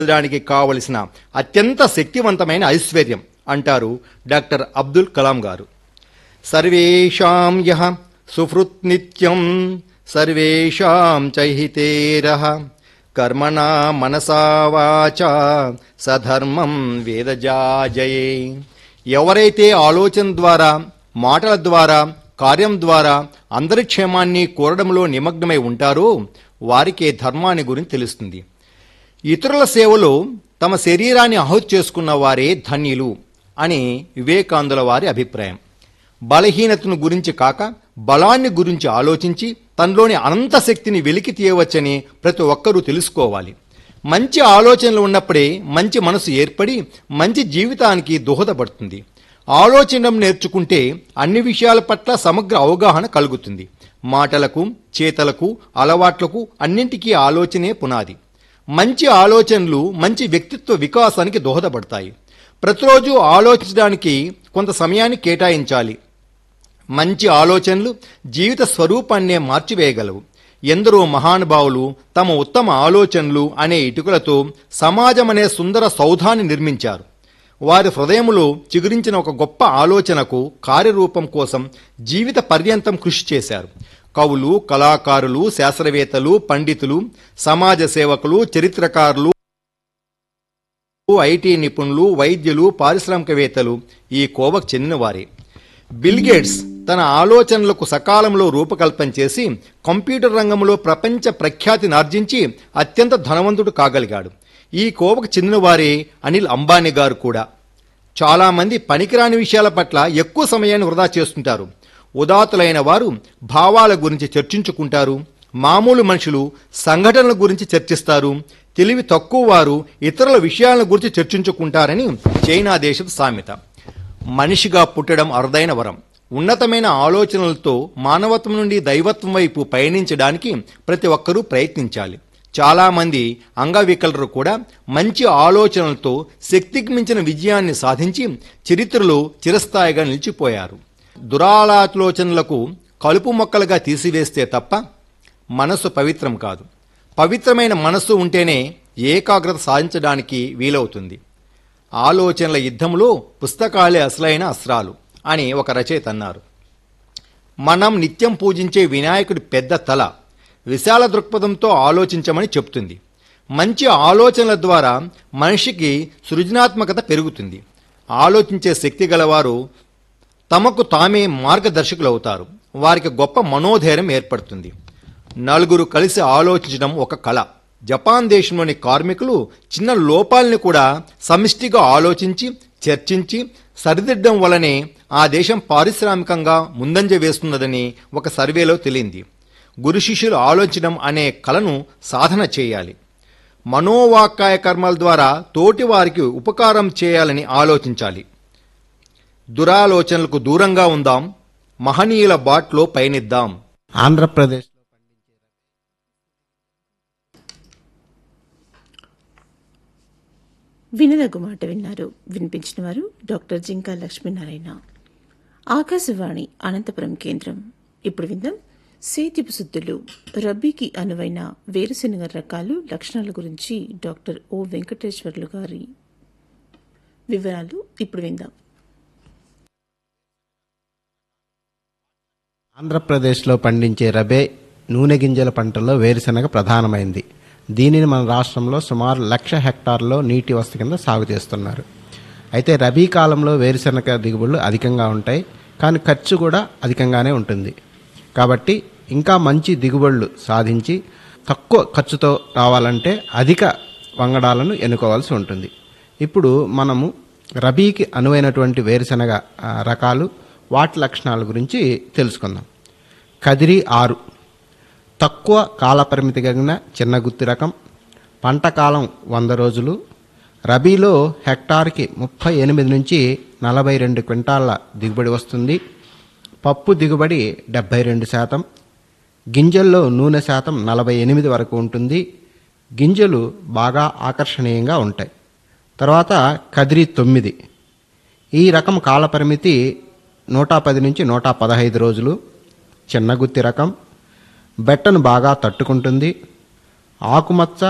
డానికి కావలసిన అత్యంత శక్తివంతమైన ఐశ్వర్యం అంటారు డాక్టర్ అబ్దుల్ కలాం గారు సర్వేషాం యః సుహృత్ నిత్యం సర్వేషాం చైహితేరః కర్మణా మనసా వాచా సధర్మం వేదజాజయే ఎవరైతే ఆలోచన ద్వారా మాటల ద్వారా కార్యం ద్వారా అందరి క్షేమాన్ని కోరడంలో నిమగ్నమై ఉంటారో వారికే ధర్మాన్ని గురించి తెలుస్తుంది ఇతరుల సేవలో తమ శరీరాన్ని ఆహుతి చేసుకున్న వారే ధన్యులు అని వివేకానందుల వారి అభిప్రాయం బలహీనతను గురించి కాక బలాన్ని గురించి ఆలోచించి తనలోని అనంత శక్తిని వెలికి తీయవచ్చని ప్రతి ఒక్కరూ తెలుసుకోవాలి మంచి ఆలోచనలు ఉన్నప్పుడే మంచి మనసు ఏర్పడి మంచి జీవితానికి దోహదపడుతుంది ఆలోచనడం నేర్చుకుంటే అన్ని విషయాల పట్ల సమగ్ర అవగాహన కలుగుతుంది మాటలకు చేతలకు అలవాట్లకు అన్నింటికీ ఆలోచనే పునాది మంచి ఆలోచనలు మంచి వ్యక్తిత్వ వికాసానికి దోహదపడతాయి ప్రతిరోజు ఆలోచించడానికి కొంత సమయాన్ని కేటాయించాలి మంచి ఆలోచనలు జీవిత స్వరూపాన్నే మార్చివేయగలవు ఎందరో మహానుభావులు తమ ఉత్తమ ఆలోచనలు అనే ఇటుకలతో సమాజం అనే సుందర సౌధాన్ని నిర్మించారు వారి హృదయములో చిగురించిన ఒక గొప్ప ఆలోచనకు కార్యరూపం కోసం జీవిత పర్యంతం కృషి చేశారు కవులు కళాకారులు శాస్త్రవేత్తలు పండితులు సమాజ సేవకులు చరిత్రకారులు ఐటీ నిపుణులు వైద్యులు పారిశ్రామికవేత్తలు ఈ కోవకు చెందినవారే బిల్ గేట్స్ తన ఆలోచనలకు సకాలంలో రూపకల్పన చేసి కంప్యూటర్ రంగంలో ప్రపంచ ప్రఖ్యాతిని ఆర్జించి అత్యంత ధనవంతుడు కాగలిగాడు ఈ కోవకు చెందినవారే అనిల్ అంబానీ గారు కూడా చాలామంది పనికిరాని విషయాల పట్ల ఎక్కువ సమయాన్ని వృధా చేస్తుంటారు ఉదాతులైన వారు భావాల గురించి చర్చించుకుంటారు మామూలు మనుషులు సంఘటనల గురించి చర్చిస్తారు తెలివి తక్కువ వారు ఇతరుల విషయాల గురించి చర్చించుకుంటారని చైనా దేశపు సామెత మనిషిగా పుట్టడం అరుదైన వరం ఉన్నతమైన ఆలోచనలతో మానవత్వం నుండి దైవత్వం వైపు పయనించడానికి ప్రతి ఒక్కరూ ప్రయత్నించాలి చాలామంది అంగవికలరు కూడా మంచి ఆలోచనలతో శక్తికి మించిన విజయాన్ని సాధించి చరిత్రలో చిరస్థాయిగా నిలిచిపోయారు దురాలోచనలకు కలుపు మొక్కలుగా తీసివేస్తే తప్ప మనస్సు పవిత్రం కాదు పవిత్రమైన మనస్సు ఉంటేనే ఏకాగ్రత సాధించడానికి వీలవుతుంది ఆలోచనల యుద్ధంలో పుస్తకాలే అసలైన అస్త్రాలు అని ఒక రచయిత అన్నారు మనం నిత్యం పూజించే వినాయకుడి పెద్ద తల విశాల దృక్పథంతో ఆలోచించమని చెప్తుంది మంచి ఆలోచనల ద్వారా మనిషికి సృజనాత్మకత పెరుగుతుంది ఆలోచించే శక్తి గలవారు తమకు తామే మార్గదర్శకులవుతారు వారికి గొప్ప మనోధైర్యం ఏర్పడుతుంది నలుగురు కలిసి ఆలోచించడం ఒక కళ జపాన్ దేశంలోని కార్మికులు చిన్న లోపాలని కూడా సమిష్టిగా ఆలోచించి చర్చించి సరిదిద్దడం వలనే ఆ దేశం పారిశ్రామికంగా ముందంజ వేస్తున్నదని ఒక సర్వేలో తెలియంది గురు శిష్యులు ఆలోచించడం అనే కళను సాధన చేయాలి మనోవాకాయ కర్మల ద్వారా తోటి వారికి ఉపకారం చేయాలని ఆలోచించాలి దురాలోచనలకు దూరంగా ఉందాం మహనీయుల బాట్లో పయనిద్దాం ఆంధ్రప్రదేశ్ వినదగు మాట విన్నారు వినిపించిన వారు డాక్టర్ జింకా లక్ష్మీనారాయణ ఆకాశవాణి అనంతపురం కేంద్రం ఇప్పుడు విందాం సేద్యపు శుద్ధులు రబ్బీకి అనువైన వేరుశెనగ రకాలు లక్షణాల గురించి డాక్టర్ ఓ వెంకటేశ్వర్లు గారి వివరాలు ఇప్పుడు విందాం ఆంధ్రప్రదేశ్లో పండించే రబే నూనె గింజల పంటలో వేరుశెనగ ప్రధానమైంది దీనిని మన రాష్ట్రంలో సుమారు లక్ష హెక్టార్లో నీటి వసతి కింద సాగు చేస్తున్నారు అయితే రబీ కాలంలో వేరుశెనగ దిగుబడులు అధికంగా ఉంటాయి కానీ ఖర్చు కూడా అధికంగానే ఉంటుంది కాబట్టి ఇంకా మంచి దిగుబడులు సాధించి తక్కువ ఖర్చుతో రావాలంటే అధిక వంగడాలను ఎన్నుకోవాల్సి ఉంటుంది ఇప్పుడు మనము రబీకి అనువైనటువంటి వేరుశెనగ ఆ, రకాలు వాటి లక్షణాల గురించి తెలుసుకుందాం కదిరి ఆరు తక్కువ కాలపరిమితి కలిగిన చిన్న గుత్తి రకం పంట కాలం వంద రోజులు రబీలో హెక్టార్కి ముప్పై ఎనిమిది నుంచి నలభై రెండు క్వింటాళ్ళ దిగుబడి వస్తుంది పప్పు దిగుబడి డెబ్బై రెండు శాతం గింజల్లో నూనె శాతం నలభై ఎనిమిది వరకు ఉంటుంది గింజలు బాగా ఆకర్షణీయంగా ఉంటాయి తర్వాత కదిరి తొమ్మిది ఈ రకం కాలపరిమితి నూట పది నుంచి నూట పదహైదు రోజులు చిన్న గుత్తి రకం బెట్టను బాగా తట్టుకుంటుంది ఆకుమచ్చ